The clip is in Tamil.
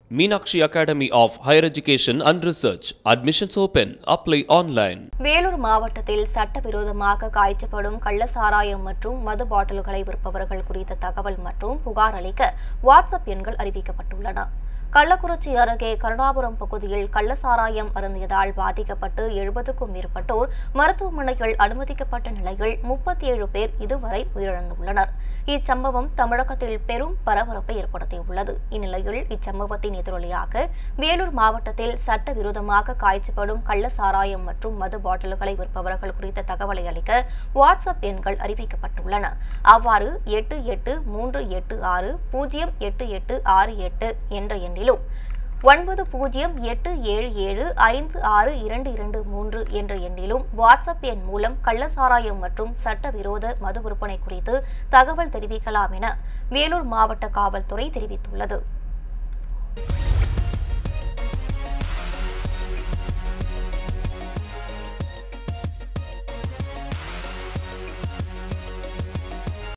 Meenakshi Academy of Higher Education and Research. Admissions open. Apply online. Vellore மாவட்டத்தில் சட்டவிரோதமாக காய்ச்சப்படும் கள்ளசாராயம் மற்றும் மது பாட்டில்களை விற்பவர்கள் குறித்த தகவல் மற்றும் புகார் அளிக்க வாட்ஸ்அப் எண்கள் அறிவிக்கப்பட்டுள்ளன கள்ளக்குறிச்சி அருகே கருணாபுரம் பகுதியில் கள்ளசாராயம் அருந்தியதால் பாதிக்கப்பட்டு எழுபதுக்கும் மேற்பட்டோர் மருத்துவமனையில் அனுமதிக்கப்பட்ட நிலையில் முப்பத்தி ஏழு பேர் இதுவரை உயிரிழந்துள்ளனர் இச்சம்பவம் தமிழகத்தில் பெரும் பரபரப்பை ஏற்படுத்தியுள்ளது இந்நிலையில் இச்சம்பவத்தின் எதிரொலியாக வேலூர் மாவட்டத்தில் சட்டவிரோதமாக காய்ச்சப்படும் கள்ளசாராயம் மற்றும் மது பாட்டில்களை விற்பவர்கள் குறித்த தகவலை அளிக்க வாட்ஸ்அப் எண்கள் அறிவிக்கப்பட்டுள்ளன அவ்வாறு எட்டு எட்டு மூன்று எட்டு ஆறு பூஜ்ஜியம் எட்டு எட்டு ஆறு எட்டு என்ற எண்ணிலும் ஒன்பது பூஜ்ஜியம் எட்டு ஏழு ஏழு ஐந்து ஆறு இரண்டு இரண்டு மூன்று என்ற எண்ணிலும் வாட்ஸ்அப் எண் மூலம் கள்ளசாராயம் மற்றும் சட்டவிரோத மது விற்பனை குறித்து தகவல் தெரிவிக்கலாம் என வேலூர் மாவட்ட காவல்துறை தெரிவித்துள்ளது